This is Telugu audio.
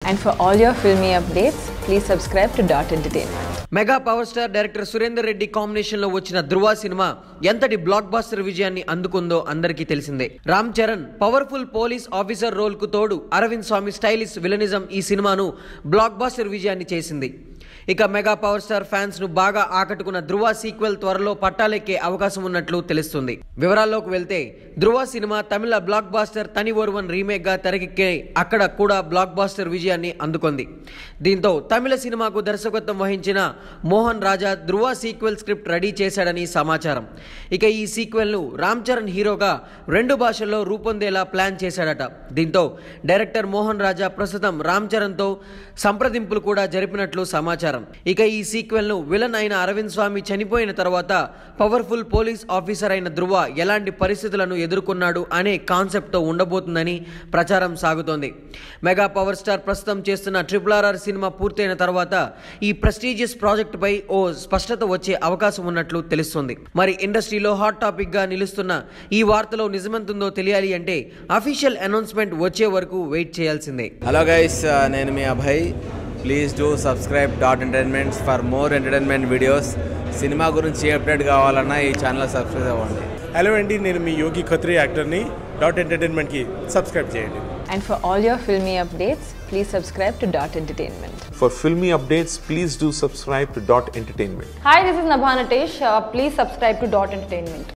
And for all your filmy updates, please subscribe to Dot Entertainment. Mega power star director Surender Reddy combination లో వచ్చిన ధృవ సినిమా ఎంతటి బ్లాక్ బాస్టర్ విజయాన్ని అందుకుందో అందరికీ తెలిసిందే Ram Charan powerful police officer role కు తోడు అరవింద్ స్వామి స్టైలిష్ విలనిజం ఈ సినిమాను బ్లాక్ బాస్టర్ విజయాన్ని చేసింది ఇక మెగా పవర్ స్టార్ ఫ్యాన్స్ ను బాగా ఆకట్టుకున్న ధృవ సీక్వెల్ త్వరలో పట్టాలెక్కే అవకాశం ఉన్నట్లు తెలుస్తుంది వివరాల్లోకి వెళ్తే ధృవ సినిమా తమిళ blockbuster Thani Oruvan remake గా తెరకెక్కే అక్కడ కూడా బ్లాక్ బాస్టర్ విజయాన్ని అందుకుంది దీంతో తమిళ సినిమాకు దర్శకత్వం వహించిన Mohan Raja Dhruva sequel script ready చేశాడని సమాచారం ఇక ఈ సీక్వెల్ ను రామ్ చరణ్ హీరోగా రెండు భాషల్లో రూపొందేలా ప్లాన్ చేశాడట దీంతో డైరెక్టర్ మోహన్ రాజా ప్రస్తుతం రామ్ చరణ్ తో సంప్రదింపులు కూడా జరిపినట్లు సమాచారం ఇక ఈ సీక్వెల్ ను విలన్ అయిన అరవింద్ స్వామి చనిపోయిన తర్వాత పవర్ఫుల్ పోలీస్ ఆఫీసర్ అయిన ధృవ ఎలాంటి పరిస్థితులను ఎదుర్కొన్నాడు అనే కాన్సెప్ట్ తో ఉండబోతుందని ప్రచారం సాగుతోంది మెగా పవర్ స్టార్ ప్రస్తుతం చేస్తున్న ట్రిపుల్ ఆర్ఆర్ సినిమా పూర్తయిన తర్వాత ఈ ప్రెస్టీజియస్ ప్రాజెక్ట్ పై ఓ స్పష్టత వచ్చే అవకాశం ఉన్నట్లు తెలుస్తుంది మరి ఇండస్ట్రీలో హాట్ టాపిక్ గా నిలుస్తున్న ఈ వార్తలో నిజమెంతుందో తెలియాలి అంటే అఫీషియల్ అనౌన్స్మెంట్ వచ్చే వరకు వెయిట్ చేయాల్సిందే హలో గైస్ నేను మీ Abhay please do subscribe dot entertainments for more entertainment videos cinema గురించి ఏ అప్డేట్ కావాలన్నా ఈ ఛానల్ సబ్స్క్రైబ్ అవ్వండి హలో అండి నేను మీ యోగి ఖత్రి యాక్టర్ని డాట్ ఎంటర్టైన్మెంట్కి సబ్స్క్రైబ్ చేయండి And for all your filmy updates, please subscribe to Dot Entertainment. For filmy updates, please do subscribe to Dot Entertainment. Hi, this is Nabha Natesh. Uh, please subscribe to Dot Entertainment.